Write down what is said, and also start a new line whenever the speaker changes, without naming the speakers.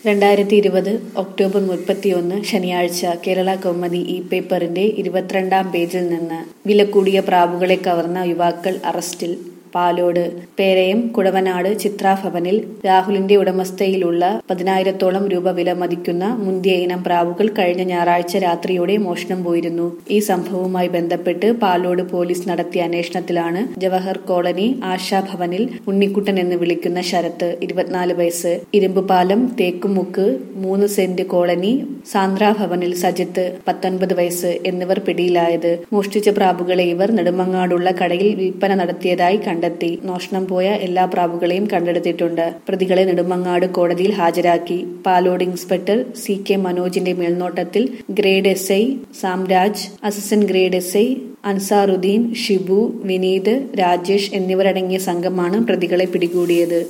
രണ്ടായിരത്തി ഇരുപത് ഒക്ടോബർ മുപ്പത്തിയൊന്ന് ശനിയാഴ്ച കേരള കൗമുദി ഇ പേപ്പറിന്റെ ഇരുപത്തിരണ്ടാം പേജിൽ നിന്ന് വില കൂടിയ പ്രാവുകളെ കവർന്ന യുവാക്കൾ അറസ്റ്റിൽ പാലോട് പേരയം കുടവനാട് ചിത്രാഭവനിൽ രാഹുലിന്റെ ഉടമസ്ഥയിലുള്ള പതിനായിരത്തോളം രൂപ വില മതിക്കുന്ന മുന്തിയ ഇനം പ്രാവുകൾ കഴിഞ്ഞ ഞായറാഴ്ച രാത്രിയോടെ മോഷണം പോയിരുന്നു ഈ സംഭവവുമായി ബന്ധപ്പെട്ട് പാലോട് പോലീസ് നടത്തിയ അന്വേഷണത്തിലാണ് ജവഹർ കോളനി ആശാഭവനിൽ ഉണ്ണിക്കുട്ടൻ എന്ന് വിളിക്കുന്ന ശരത്ത് ഇരുപത്തിനാല് വയസ്സ് ഇരുമ്പുപാലം തേക്കുമുക്ക് മൂന്ന് സെന്റ് കോളനി സാന്ദ്രാഭവനിൽ സജിത്ത് പത്തൊൻപത് വയസ്സ് എന്നിവർ പിടിയിലായത് മോഷ്ടിച്ച പ്രാവുകളെ ഇവർ നെടുമങ്ങാടുള്ള കടയിൽ വിൽപ്പന നടത്തിയതായി കണ്ടെത്തി മോഷണം പോയ എല്ലാ പ്രാവുകളെയും കണ്ടെടുത്തിട്ടുണ്ട് പ്രതികളെ നെടുമങ്ങാട് കോടതിയിൽ ഹാജരാക്കി പാലോട് ഇൻസ്പെക്ടർ സി കെ മനോജിന്റെ മേൽനോട്ടത്തിൽ grade S I Samraj assistant grade S I Ansaruddin Shibu Vineeth Rajesh എന്നിവരടങ്ങിയ സംഘമാണ് പ്രതികളെ പിടികൂടിയത്